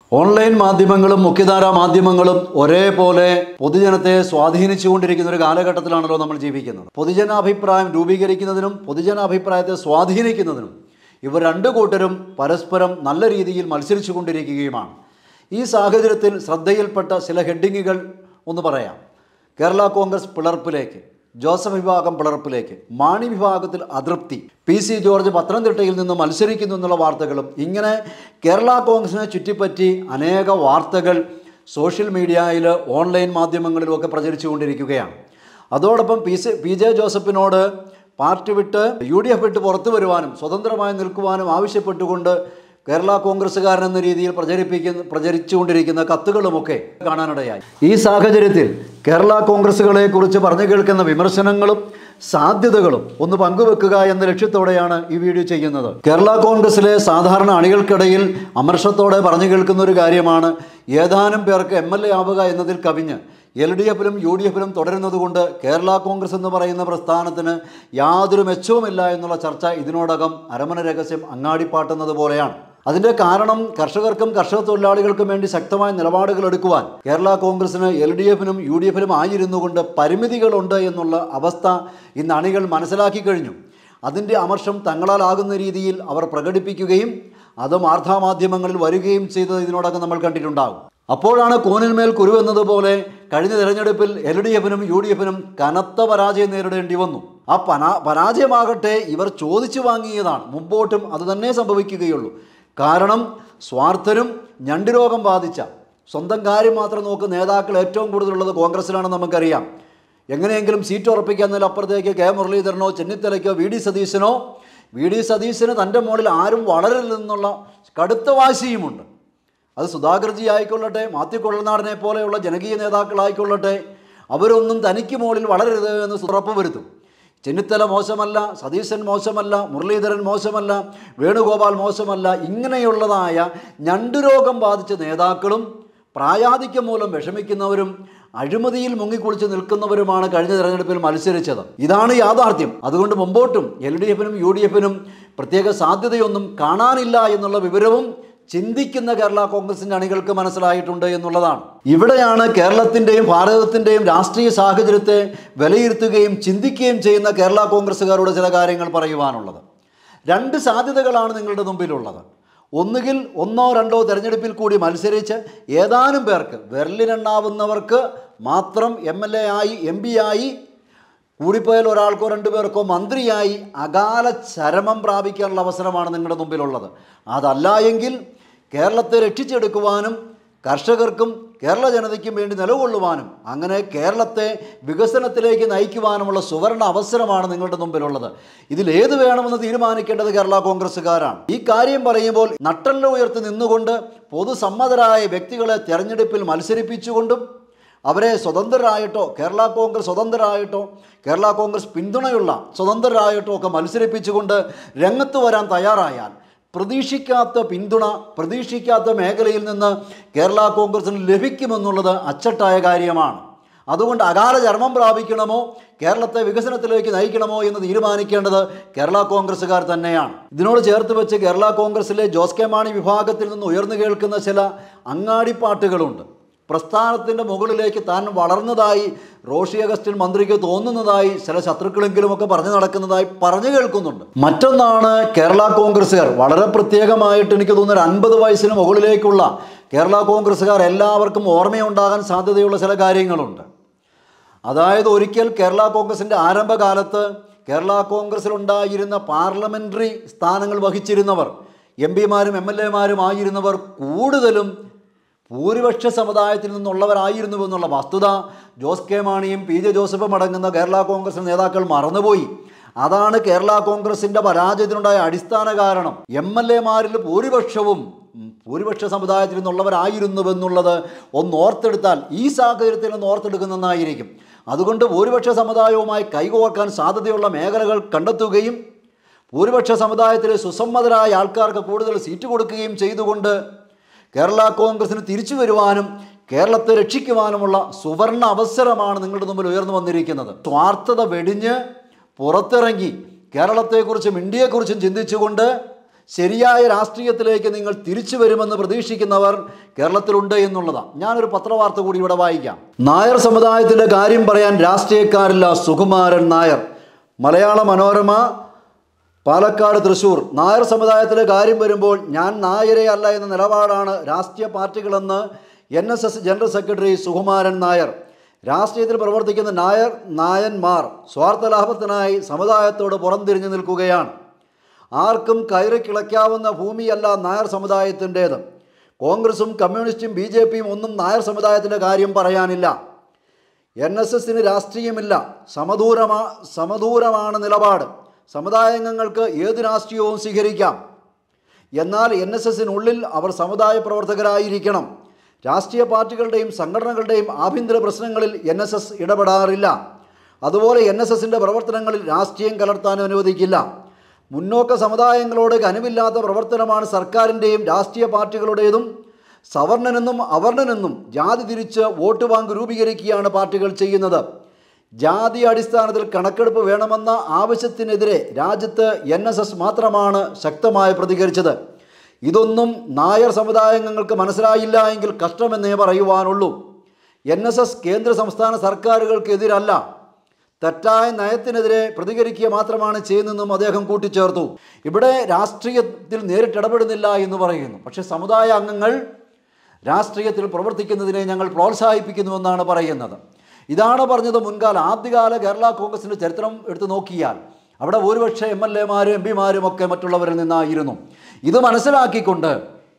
online മാധ്യമങ്ങളും മുഖ്യധാരാ മാധ്യമങ്ങളും ഒരേപോലെ പൊതുജനത്തെ സ്വാധീനിച്ചുകൊണ്ടിരിക്കുന്ന ഒരു കാലഘട്ടത്തിലാണല്ലോ നമ്മൾ ജീവിക്കുന്നത് പൊതുജനാഭിപ്രായം രൂപീകരിക്കുന്നതിനും പൊതുജനാഭിപ്രായത്തെ സ്വാധീനിക്കുന്നതിനും ഇവർ രണ്ടു കൂട്ടരും പരസ്പരം നല്ല രീതിയിൽ മത്സരിച്ചു കൊണ്ടിരിക്കുകയുമാണ് ഈ സാഹചര്യത്തിൽ ശ്രദ്ധയിൽപ്പെട്ട ചില ഹെഡിങ്ങുകൾ ഒന്ന് പറയാം കേരള കോൺഗ്രസ് പിളർപ്പിലേക്ക് ജോസഫ് വിഭാഗം പിളർപ്പിലേക്ക് മാണി വിഭാഗത്തിൽ അതൃപ്തി പി സി ജോർജ് പത്തനംതിട്ടയിൽ നിന്ന് മത്സരിക്കുന്നു എന്നുള്ള വാർത്തകളും ഇങ്ങനെ കേരള കോൺഗ്രസിനെ ചുറ്റിപ്പറ്റി അനേക വാർത്തകൾ സോഷ്യൽ മീഡിയയിൽ ഓൺലൈൻ മാധ്യമങ്ങളിലുമൊക്കെ പ്രചരിച്ചുകൊണ്ടിരിക്കുകയാണ് അതോടൊപ്പം പി സി പി ജെ ജോസഫിനോട് പാർട്ടി വിട്ട് യു ഡി എഫ് വിട്ട് പുറത്തു വരുവാനും സ്വതന്ത്രമായി നിൽക്കുവാനും ആവശ്യപ്പെട്ടുകൊണ്ട് കേരള കോൺഗ്രസ്സുകാരൻ എന്ന രീതിയിൽ പ്രചരിപ്പിക്കുന്ന പ്രചരിച്ചുകൊണ്ടിരിക്കുന്ന കത്തുകളുമൊക്കെ കാണാനിടയായി ഈ സാഹചര്യത്തിൽ കേരള കോൺഗ്രസ്സുകളെ കുറിച്ച് പറഞ്ഞു കേൾക്കുന്ന വിമർശനങ്ങളും സാധ്യതകളും ഒന്ന് പങ്കുവെക്കുക എന്ന ലക്ഷ്യത്തോടെയാണ് ഈ വീഡിയോ ചെയ്യുന്നത് കേരള കോൺഗ്രസിലെ സാധാരണ അണികൾക്കിടയിൽ അമർഷത്തോടെ പറഞ്ഞു കേൾക്കുന്ന ഒരു കാര്യമാണ് ഏതാനും പേർക്ക് എം എൽ എ ആവുക എന്നതിൽ കവിഞ്ഞ് എൽ ഡി എഫിലും യു ഡി എഫിലും തുടരുന്നതുകൊണ്ട് കേരള കോൺഗ്രസ് എന്ന് പറയുന്ന പ്രസ്ഥാനത്തിന് യാതൊരു മെച്ചവുമില്ല എന്നുള്ള ചർച്ച ഇതിനോടകം അരമന രഹസ്യം അങ്ങാടിപ്പാട്ടുന്നത് പോലെയാണ് അതിൻ്റെ കാരണം കർഷകർക്കും കർഷക തൊഴിലാളികൾക്കും വേണ്ടി ശക്തമായ നിലപാടുകൾ എടുക്കുവാൻ കേരള കോൺഗ്രസിന് എൽ ഡി എഫിനും യു ഡി എഫിനും ആയിരുന്നു കൊണ്ട് പരിമിതികളുണ്ട് എന്നുള്ള അവസ്ഥ ഇന്ന് അണികൾ മനസ്സിലാക്കി കഴിഞ്ഞു അതിൻ്റെ അമർഷം തങ്ങളാലാകുന്ന രീതിയിൽ അവർ പ്രകടിപ്പിക്കുകയും അത് വാർത്താമാധ്യമങ്ങളിൽ വരികയും ചെയ്തത് ഇതിനോടകം നമ്മൾ കണ്ടിട്ടുണ്ടാകും അപ്പോഴാണ് കൂനിന്മേൽ കുരു എന്നതുപോലെ കഴിഞ്ഞ തെരഞ്ഞെടുപ്പിൽ എൽ ഡി എഫിനും യു ഡി എഫിനും കനത്ത പരാജയം നേരിടേണ്ടി വന്നു ആ പനാ പരാജയമാകട്ടെ ഇവർ ചോദിച്ചു വാങ്ങിയതാണ് മുമ്പോട്ടും അത് തന്നെ സംഭവിക്കുകയുള്ളൂ കാരണം സ്വാർത്ഥരും ഞണ്ട് രോഗം ബാധിച്ച സ്വന്തം കാര്യം മാത്രം നോക്കുന്ന നേതാക്കൾ ഏറ്റവും കൂടുതലുള്ളത് കോൺഗ്രസ്സിലാണെന്ന് നമുക്കറിയാം എങ്ങനെയെങ്കിലും സീറ്റ് ഉറപ്പിക്കുന്നതിലപ്പുറത്തേക്ക് കെ മുരളീധരനോ ചെന്നിത്തലയ്ക്കോ വി ഡി സതീശനോ വി ഡി സതീശന് തൻ്റെ മുകളിൽ ആരും വളരില്ലെന്നുള്ള കടുത്ത വാശിയുമുണ്ട് അത് സുധാകർജി ആയിക്കൊള്ളട്ടെ മാത്യു കൊള്ളനാടിനെ പോലെയുള്ള ജനകീയ നേതാക്കളായിക്കൊള്ളട്ടെ അവരൊന്നും തനിക്ക് മുകളിൽ വളരരുത് എന്ന് ഉറപ്പ് വരുത്തും ചെന്നിത്തല മോശമല്ല സതീശൻ മോശമല്ല മുരളീധരൻ മോശമല്ല വേണുഗോപാൽ മോശമല്ല ഇങ്ങനെയുള്ളതായ ഞണ്ടുരോഗം ബാധിച്ച നേതാക്കളും പ്രായാധിക്യം മൂലം വിഷമിക്കുന്നവരും അഴിമതിയിൽ മുങ്ങിക്കുളിച്ച് നിൽക്കുന്നവരുമാണ് കഴിഞ്ഞ തെരഞ്ഞെടുപ്പിൽ മത്സരിച്ചത് ഇതാണ് യാഥാർത്ഥ്യം അതുകൊണ്ട് മുമ്പോട്ടും എൽ ഡി എഫിനും യു ഡി എഫിനും പ്രത്യേക സാധ്യതയൊന്നും കാണാനില്ല എന്നുള്ള വിവരവും ചിന്തിക്കുന്ന കേരള കോൺഗ്രസിൻ്റെ അണികൾക്ക് മനസ്സിലായിട്ടുണ്ട് എന്നുള്ളതാണ് ഇവിടെയാണ് കേരളത്തിൻ്റെയും ഭാരതത്തിൻ്റെയും രാഷ്ട്രീയ സാഹചര്യത്തെ വിലയിരുത്തുകയും ചിന്തിക്കുകയും ചെയ്യുന്ന കേരള കോൺഗ്രസ്സുകാരോട് ചില കാര്യങ്ങൾ പറയുവാനുള്ളത് രണ്ട് സാധ്യതകളാണ് നിങ്ങളുടെ മുമ്പിലുള്ളത് ഒന്നുകിൽ ഒന്നോ രണ്ടോ തെരഞ്ഞെടുപ്പിൽ കൂടി മത്സരിച്ച് ഏതാനും പേർക്ക് വിരലിനെണ്ണാവുന്നവർക്ക് മാത്രം എം എൽ എ ആയി എം പി ആയി കൂടിപ്പോയാൽ ഒരാൾക്കോ രണ്ടു പേർക്കോ മന്ത്രിയായി അകാല ചരമം പ്രാപിക്കാനുള്ള അവസരമാണ് നിങ്ങളുടെ മുമ്പിലുള്ളത് അതല്ല എങ്കിൽ കേരളത്തെ രക്ഷിച്ചെടുക്കുവാനും കർഷകർക്കും കേരള ജനതയ്ക്കും വേണ്ടി നിലകൊള്ളുവാനും അങ്ങനെ കേരളത്തെ വികസനത്തിലേക്ക് നയിക്കുവാനുമുള്ള സുവർണ അവസരമാണ് നിങ്ങളുടെ മുമ്പിലുള്ളത് ഇതിലേത് വേണമെന്ന് തീരുമാനിക്കേണ്ടത് കേരള കോൺഗ്രസ്സുകാരാണ് ഈ കാര്യം പറയുമ്പോൾ നട്ടല്ല ഉയർത്തി നിന്നുകൊണ്ട് പൊതുസമ്മതരായ വ്യക്തികളെ തെരഞ്ഞെടുപ്പിൽ മത്സരിപ്പിച്ചുകൊണ്ടും അവരെ സ്വതന്ത്രരായിട്ടോ കേരള കോൺഗ്രസ് സ്വതന്ത്രരായിട്ടോ കേരള കോൺഗ്രസ് പിന്തുണയുള്ള സ്വതന്ത്രരായിട്ടോ ഒക്കെ മത്സരിപ്പിച്ചുകൊണ്ട് രംഗത്ത് വരാൻ തയ്യാറായാൽ പ്രതീക്ഷിക്കാത്ത പിന്തുണ പ്രതീക്ഷിക്കാത്ത മേഖലയിൽ നിന്ന് കേരള കോൺഗ്രസിന് ലഭിക്കുമെന്നുള്ളത് അച്ചട്ടായ കാര്യമാണ് അതുകൊണ്ട് അകാല ചർമ്മം പ്രാപിക്കണമോ കേരളത്തെ വികസനത്തിലേക്ക് നയിക്കണമോ എന്ന് തീരുമാനിക്കേണ്ടത് കേരള കോൺഗ്രസ്സുകാർ തന്നെയാണ് ഇതിനോട് ചേർത്ത് വെച്ച് കേരള കോൺഗ്രസിലെ ജോസ് കെ മാണി വിഭാഗത്തിൽ നിന്ന് ഉയർന്നു കേൾക്കുന്ന ചില അങ്ങാടിപ്പാട്ടുകളുണ്ട് പ്രസ്ഥാനത്തിൻ്റെ മുകളിലേക്ക് താൻ വളർന്നതായി റോഷി അഗസ്റ്റിൻ മന്ത്രിക്ക് തോന്നുന്നതായി ചില ശത്രുക്കളെങ്കിലുമൊക്കെ പറഞ്ഞു നടക്കുന്നതായി പറഞ്ഞു കേൾക്കുന്നുണ്ട് മറ്റൊന്നാണ് കേരള കോൺഗ്രസ്സുകാർ വളരെ പ്രത്യേകമായിട്ട് എനിക്ക് തോന്നുന്ന ഒരു അൻപത് വയസ്സിന് മുകളിലേക്കുള്ള കേരള കോൺഗ്രസ്സുകാർ എല്ലാവർക്കും ഓർമ്മയുണ്ടാകാൻ സാധ്യതയുള്ള ചില കാര്യങ്ങളുണ്ട് അതായത് ഒരിക്കൽ കേരള കോൺഗ്രസിൻ്റെ ആരംഭകാലത്ത് കേരള കോൺഗ്രസിലുണ്ടായിരുന്ന പാർലമെൻ്ററി സ്ഥാനങ്ങൾ വഹിച്ചിരുന്നവർ എം പിമാരും എം എൽ എമാരും ആയിരുന്നവർ കൂടുതലും ഭൂരിപക്ഷ സമുദായത്തിൽ നിന്നുള്ളവരായിരുന്നു എന്നുള്ള വസ്തുത ജോസ് കെ മാണിയും പി ജെ ജോസഫും അടങ്ങുന്ന കേരള കോൺഗ്രസ് നേതാക്കൾ മറന്നുപോയി അതാണ് കേരള കോൺഗ്രസിൻ്റെ പരാജയത്തിനുണ്ടായ അടിസ്ഥാന കാരണം എം എൽ എമാരിൽ ഭൂരിപക്ഷവും ഉം, ഭൂരിപക്ഷ സമുദായത്തിൽ നിന്നുള്ളവരായിരുന്നുവെന്നുള്ളത് ഒന്ന് ഓർത്തെടുത്താൽ ഈ സാഹചര്യത്തിൽ ഒന്ന് ഓർത്തെടുക്കുന്നതായിരിക്കും അതുകൊണ്ട് ഭൂരിപക്ഷ സമുദായവുമായി കൈകോർക്കാൻ സാധ്യതയുള്ള മേഖലകൾ കണ്ടെത്തുകയും ഭൂരിപക്ഷ സമുദായത്തിലെ സുസമ്മതരായ ആൾക്കാർക്ക് കൂടുതൽ സീറ്റ് കൊടുക്കുകയും ചെയ്തുകൊണ്ട് കേരള കോൺഗ്രസിന് തിരിച്ചു വരുവാനും കേരളത്തെ രക്ഷിക്കുവാനുമുള്ള സുവർണ അവസരമാണ് നിങ്ങളുടെ മുമ്പിൽ ഉയർന്നു വന്നിരിക്കുന്നത് സ്വാർത്ഥത വെടിഞ്ഞ് പുറത്തിറങ്ങി കേരളത്തെക്കുറിച്ചും ഇന്ത്യയെക്കുറിച്ചും ചിന്തിച്ചുകൊണ്ട് ശരിയായ രാഷ്ട്രീയത്തിലേക്ക് നിങ്ങൾ തിരിച്ചു വരുമെന്ന് പ്രതീക്ഷിക്കുന്നവർ കേരളത്തിലുണ്ട് എന്നുള്ളതാണ് ഞാനൊരു പത്രവാർത്ത കൂടി ഇവിടെ വായിക്കാം നായർ സമുദായത്തിൻ്റെ കാര്യം പറയാൻ രാഷ്ട്രീയക്കാരില്ല സുകുമാരൻ നായർ മലയാള മനോരമ പാലക്കാട് തൃശൂർ നായർ സമുദായത്തിലെ കാര്യം വരുമ്പോൾ ഞാൻ നായരെ അല്ല എന്ന നിലപാടാണ് രാഷ്ട്രീയ പാർട്ടികളെന്ന് N S S general secretary Sukumaran Nair രാഷ്ട്രീയത്തിൽ പ്രവർത്തിക്കുന്ന നായർ നായന്മാർ സ്വാർത്ഥ ലാഭത്തിനായി സമുദായത്തോട് പുറംതിരിഞ്ഞു നിൽക്കുകയാണ് ആർക്കും കയറി കിളയ്ക്കാവുന്ന ഭൂമിയല്ല നായർ സമുദായത്തിൻ്റേത് കോൺഗ്രസും കമ്മ്യൂണിസ്റ്റും ബി ജെ പിയും ഒന്നും നായർ സമുദായത്തിൻ്റെ കാര്യം പറയാനില്ല എൻ എസ് എസിന് രാഷ്ട്രീയമില്ല സമദൂരമാ സമദൂരമാണ് നിലപാട് സമുദായാംഗങ്ങൾക്ക് ഏത് രാഷ്ട്രീയവും സ്വീകരിക്കാം എന്നാൽ എൻ എസ് എസിനുള്ളിൽ അവർ സമുദായ പ്രവർത്തകരായിരിക്കണം രാഷ്ട്രീയ പാർട്ടികളുടെയും സംഘടനകളുടെയും ആഭ്യന്തര പ്രശ്നങ്ങളിൽ എൻ എസ് എസ് ഇടപെടാറില്ല അതുപോലെ എൻ എസ് എസിൻ്റെ പ്രവർത്തനങ്ങളിൽ രാഷ്ട്രീയം കലർത്താൻ അനുവദിക്കില്ല മുന്നോക്ക സമുദായങ്ങളോട് കനുവില്ലാത്ത പ്രവർത്തനമാണ് സർക്കാരിൻ്റെയും രാഷ്ട്രീയ പാർട്ടികളുടേതും സവർണനെന്നും അവർണനെന്നും ജാതി തിരിച്ച് വോട്ട് ബാങ്ക് രൂപീകരിക്കുകയാണ് പാർട്ടികൾ ചെയ്യുന്നത് ജാതി അടിസ്ഥാനത്തിൽ കണക്കെടുപ്പ് വേണമെന്ന ആവശ്യത്തിനെതിരെ രാജ്യത്ത് എൻ എസ് എസ് മാത്രമാണ് ശക്തമായി പ്രതികരിച്ചത് ഇതൊന്നും നായർ സമുദായങ്ങൾക്ക് മനസ്സിലായില്ല എങ്കിൽ കഷ്ടമെന്നേ പറയുവാനുള്ളൂ എൻ എസ് എസ് കേന്ദ്ര സംസ്ഥാന സർക്കാരുകൾക്കെതിരല്ല തെറ്റായ നയത്തിനെതിരെ പ്രതികരിക്കുക മാത്രമാണ് ചെയ്യുന്നതെന്നും അദ്ദേഹം കൂട്ടിച്ചേർത്തു ഇവിടെ രാഷ്ട്രീയത്തിൽ നേരിട്ട് ഇടപെടുന്നില്ല എന്ന് പറയുന്നു പക്ഷേ സമുദായ അംഗങ്ങൾ രാഷ്ട്രീയത്തിൽ പ്രവർത്തിക്കുന്നതിനെ ഞങ്ങൾ പ്രോത്സാഹിപ്പിക്കുന്നുവെന്നാണ് പറയുന്നത് ഇതാണ് പറഞ്ഞത് മുൻകാല ആദ്യകാല കേരള കോൺഗ്രസിൻ്റെ ചരിത്രം എടുത്തു നോക്കിയാൽ അവിടെ ഒരുപക്ഷെ എം എൽ എമാരും എം പിമാരും ഒക്കെ മറ്റുള്ളവരിൽ നിന്നായിരുന്നു ഇത് മനസ്സിലാക്കിക്കൊണ്ട്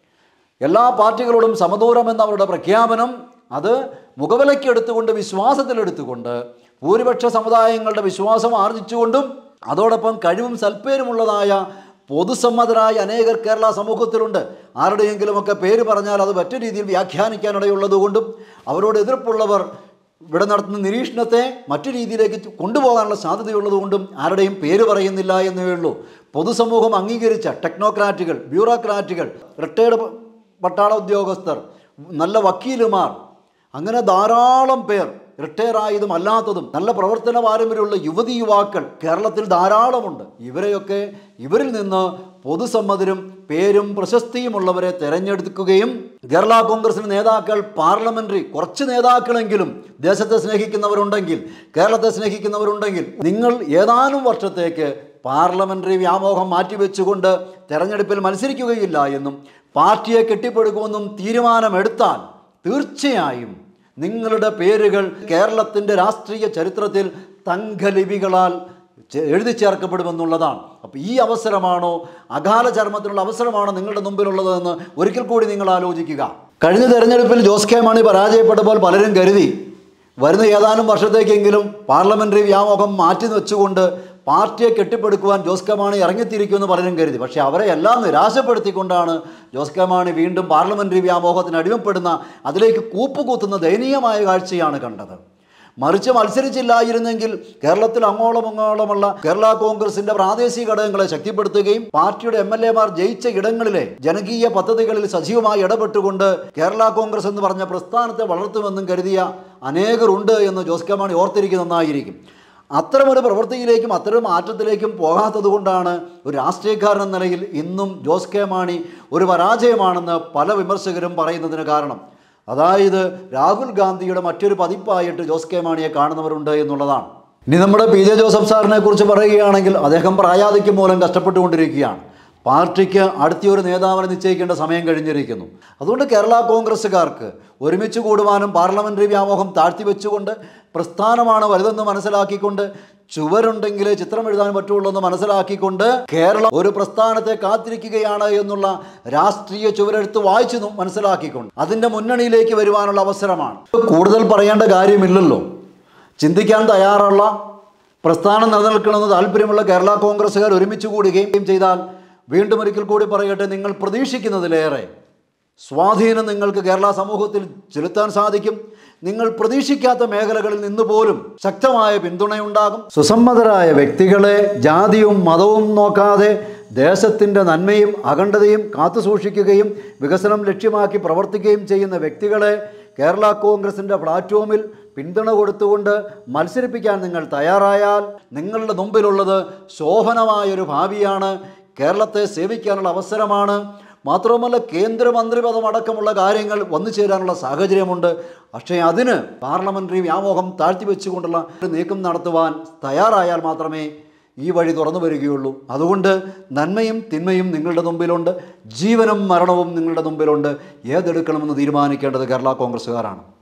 എല്ലാ പാർട്ടികളോടും സമദൂരം എന്ന അവരുടെ പ്രഖ്യാപനം അത് മുഖവിലയ്ക്ക് എടുത്തുകൊണ്ട് വിശ്വാസത്തിലെടുത്തുകൊണ്ട് ഭൂരിപക്ഷ സമുദായങ്ങളുടെ വിശ്വാസം ആർജിച്ചുകൊണ്ടും അതോടൊപ്പം കഴിവും സൽപ്പേരുമുള്ളതായ പൊതുസമ്മതരായ അനേകർ കേരള സമൂഹത്തിലുണ്ട് ആരുടെയെങ്കിലുമൊക്കെ പേര് പറഞ്ഞാൽ അത് മറ്റു രീതിയിൽ വ്യാഖ്യാനിക്കാനിടയുള്ളതുകൊണ്ടും അവരോട് എതിർപ്പുള്ളവർ ഇവിടെ നടത്തുന്ന നിരീക്ഷണത്തെ മറ്റു രീതിയിലേക്ക് കൊണ്ടുപോകാനുള്ള സാധ്യതയുള്ളതുകൊണ്ടും ആരുടെയും പേര് പറയുന്നില്ല എന്നേ ഉള്ളൂ പൊതുസമൂഹം അംഗീകരിച്ച ടെക്നോക്രാറ്റുകൾ ബ്യൂറോക്രാറ്റുകൾ റിട്ടയർഡ് പട്ടാള ഉദ്യോഗസ്ഥർ നല്ല വക്കീലുമാർ അങ്ങനെ ധാരാളം പേർ റിട്ടയർ ആയതും അല്ലാത്തതും നല്ല പ്രവർത്തന പാരമ്പര്യമുള്ള യുവതി യുവാക്കൾ കേരളത്തിൽ ധാരാളമുണ്ട് ഇവരെയൊക്കെ ഇവരിൽ നിന്ന് പൊതുസമ്മതരും പേരും പ്രശസ്തിയുമുള്ളവരെ തിരഞ്ഞെടുക്കുകയും കേരള കോൺഗ്രസിന് നേതാക്കൾ പാർലമെന്ററി കുറച്ച് നേതാക്കളെങ്കിലും ദേശത്തെ സ്നേഹിക്കുന്നവരുണ്ടെങ്കിൽ കേരളത്തെ സ്നേഹിക്കുന്നവരുണ്ടെങ്കിൽ നിങ്ങൾ ഏതാനും വർഷത്തേക്ക് പാർലമെന്ററി വ്യാമോഹം മാറ്റിവെച്ചുകൊണ്ട് തെരഞ്ഞെടുപ്പിൽ മത്സരിക്കുകയില്ല എന്നും പാർട്ടിയെ കെട്ടിപ്പടുക്കുമെന്നും തീരുമാനമെടുത്താൽ തീർച്ചയായും നിങ്ങളുടെ പേരുകൾ കേരളത്തിൻ്റെ രാഷ്ട്രീയ ചരിത്രത്തിൽ തങ്കലിപികളാൽ ചെ- എഴുതി ചേർക്കപ്പെടുമെന്നുള്ളതാണ് അപ്പോൾ ഈ അവസരമാണോ അകാല ചർമ്മത്തിനുള്ള അവസരമാണോ നിങ്ങളുടെ മുമ്പിലുള്ളതെന്ന് ഒരിക്കൽ കൂടി നിങ്ങൾ ആലോചിക്കുക കഴിഞ്ഞ തെരഞ്ഞെടുപ്പിൽ ജോസ് കെ മാണി പരാജയപ്പെട്ടപ്പോൾ പലരും കരുതി വരുന്ന ഏതാനും വർഷത്തേക്കെങ്കിലും പാർലമെന്ററി വ്യാമോഹം മാറ്റി വെച്ചുകൊണ്ട് പാർട്ടിയെ കെട്ടിപ്പടുക്കുവാൻ ജോസ് കെ മാണി ഇറങ്ങിത്തിരിക്കുമെന്ന് പലരും കരുതി പക്ഷേ അവരെ എല്ലാം നിരാശപ്പെടുത്തിക്കൊണ്ടാണ് ജോസ് കെ മാണി വീണ്ടും പാർലമെന്ററി വ്യാമോഹത്തിന് അടിമപ്പെടുന്ന അതിലേക്ക് കൂപ്പുകൂത്തുന്ന ദയനീയമായ കാഴ്ചയാണ് കണ്ടത് മറിച്ച് മത്സരിച്ചില്ലായിരുന്നെങ്കിൽ കേരളത്തിൽ അങ്ങോളം അങ്ങോളമുള്ള കേരള കോൺഗ്രസിന്റെ പ്രാദേശിക ഘടകങ്ങളെ ശക്തിപ്പെടുത്തുകയും പാർട്ടിയുടെ എം എൽ എമാർ ജയിച്ച ഇടങ്ങളിലെ ജനകീയ പദ്ധതികളിൽ സജീവമായി ഇടപെട്ടുകൊണ്ട് കേരള കോൺഗ്രസ് എന്ന് പറഞ്ഞ പ്രസ്ഥാനത്തെ വളർത്തുമെന്നും കരുതിയ അനേകരുണ്ട് എന്ന് ജോസ് കെ മാണി ഓർത്തിരിക്കുന്നതായിരിക്കും അത്തരമൊരു പ്രവൃത്തിയിലേക്കും അത്തരം മാറ്റത്തിലേക്കും പോകാത്തത് കൊണ്ടാണ് ഒരു രാഷ്ട്രീയക്കാരൻ എന്ന നിലയിൽ ഇന്നും ജോസ് കെ മാണി ഒരു പരാജയമാണെന്ന് പല വിമർശകരും പറയുന്നതിന് കാരണം അതായത് രാഹുൽ ഗാന്ധിയുടെ മറ്റൊരു പതിപ്പായിട്ട് ജോസ് കെ മാണിയെ കാണുന്നവരുണ്ട് എന്നുള്ളതാണ് ഇനി നമ്മുടെ പി ജെ ജോസഫ് സാറിനെ കുറിച്ച് പറയുകയാണെങ്കിൽ അദ്ദേഹം പ്രായാധിക്യം മൂലം കഷ്ടപ്പെട്ടുകൊണ്ടിരിക്കുകയാണ് പാർട്ടിക്ക് അടുത്തൊരു നേതാവിനെ നിശ്ചയിക്കേണ്ട സമയം കഴിഞ്ഞിരിക്കുന്നു അതുകൊണ്ട് കേരള കോൺഗ്രസ്സുകാർക്ക് ഒരുമിച്ച് കൂടുവാനും പാർലമെന്ററി വ്യാമോഹം താഴ്ത്തിവെച്ചുകൊണ്ട് പ്രസ്ഥാനമാണ് വലുതെന്ന് മനസ്സിലാക്കിക്കൊണ്ട് ചുവരുണ്ടെങ്കിൽ ചിത്രം എഴുതാൻ പറ്റുള്ളൂ എന്ന് മനസ്സിലാക്കിക്കൊണ്ട് കേരളം ഒരു പ്രസ്ഥാനത്തെ കാത്തിരിക്കുകയാണ് എന്നുള്ള രാഷ്ട്രീയ ചുവരെടുത്ത് വായിച്ചു നും- മനസ്സിലാക്കിക്കൊണ്ട് അതിൻ്റെ മുന്നണിയിലേക്ക് വരുവാനുള്ള അവസരമാണ് കൂടുതൽ പറയേണ്ട കാര്യമില്ലല്ലോ ചിന്തിക്കാൻ തയ്യാറുള്ള പ്രസ്ഥാനം നിലനിൽക്കണമെന്ന് താല്പര്യമുള്ള കേരള കോൺഗ്രസ്സുകാർ ഒരുമിച്ച് കൂടുകയും ചെയ്താൽ വീണ്ടും ഒരിക്കൽ കൂടി പറയട്ടെ നിങ്ങൾ പ്രതീക്ഷിക്കുന്നതിലേറെ സ്വാധീനം നിങ്ങൾക്ക് കേരള സമൂഹത്തിൽ ചെലുത്താൻ സാധിക്കും നിങ്ങൾ പ്രതീക്ഷിക്കാത്ത മേഖലകളിൽ നിന്ന് പോലും ശക്തമായ പിന്തുണയുണ്ടാകും സുസമ്മതരായ വ്യക്തികളെ ജാതിയും മതവും നോക്കാതെ ദേശത്തിൻ്റെ നന്മയും അഖണ്ഡതയും കാത്തുസൂക്ഷിക്കുകയും വികസനം ലക്ഷ്യമാക്കി പ്രവർത്തിക്കുകയും ചെയ്യുന്ന വ്യക്തികളെ കേരള കോൺഗ്രസിൻ്റെ പ്ലാറ്റ്ഫോമിൽ പിന്തുണ കൊടുത്തുകൊണ്ട് മത്സരിപ്പിക്കാൻ നിങ്ങൾ തയ്യാറായാൽ നിങ്ങളുടെ മുമ്പിലുള്ളത് ശോഭനമായൊരു ഭാവിയാണ് കേരളത്തെ സേവിക്കാനുള്ള അവസരമാണ് മാത്രവുമല്ല കേന്ദ്രമന്ത്രി പദം അടക്കമുള്ള കാര്യങ്ങൾ വന്നു ചേരാനുള്ള സാഹചര്യമുണ്ട് പക്ഷേ അതിന് പാർലമെന്ററി വ്യാമോഹം താഴ്ത്തിവെച്ചുകൊണ്ടുള്ള ഒരു നീക്കം നടത്തുവാൻ തയ്യാറായാൽ മാത്രമേ ഈ വഴി തുറന്നു വരികയുള്ളൂ അതുകൊണ്ട് നന്മയും തിന്മയും നിങ്ങളുടെ മുമ്പിലുണ്ട് ജീവനും മരണവും നിങ്ങളുടെ മുമ്പിലുണ്ട് ഏതെടുക്കണമെന്ന് തീരുമാനിക്കേണ്ടത് കേരള കോൺഗ്രസ്സുകാരാണ്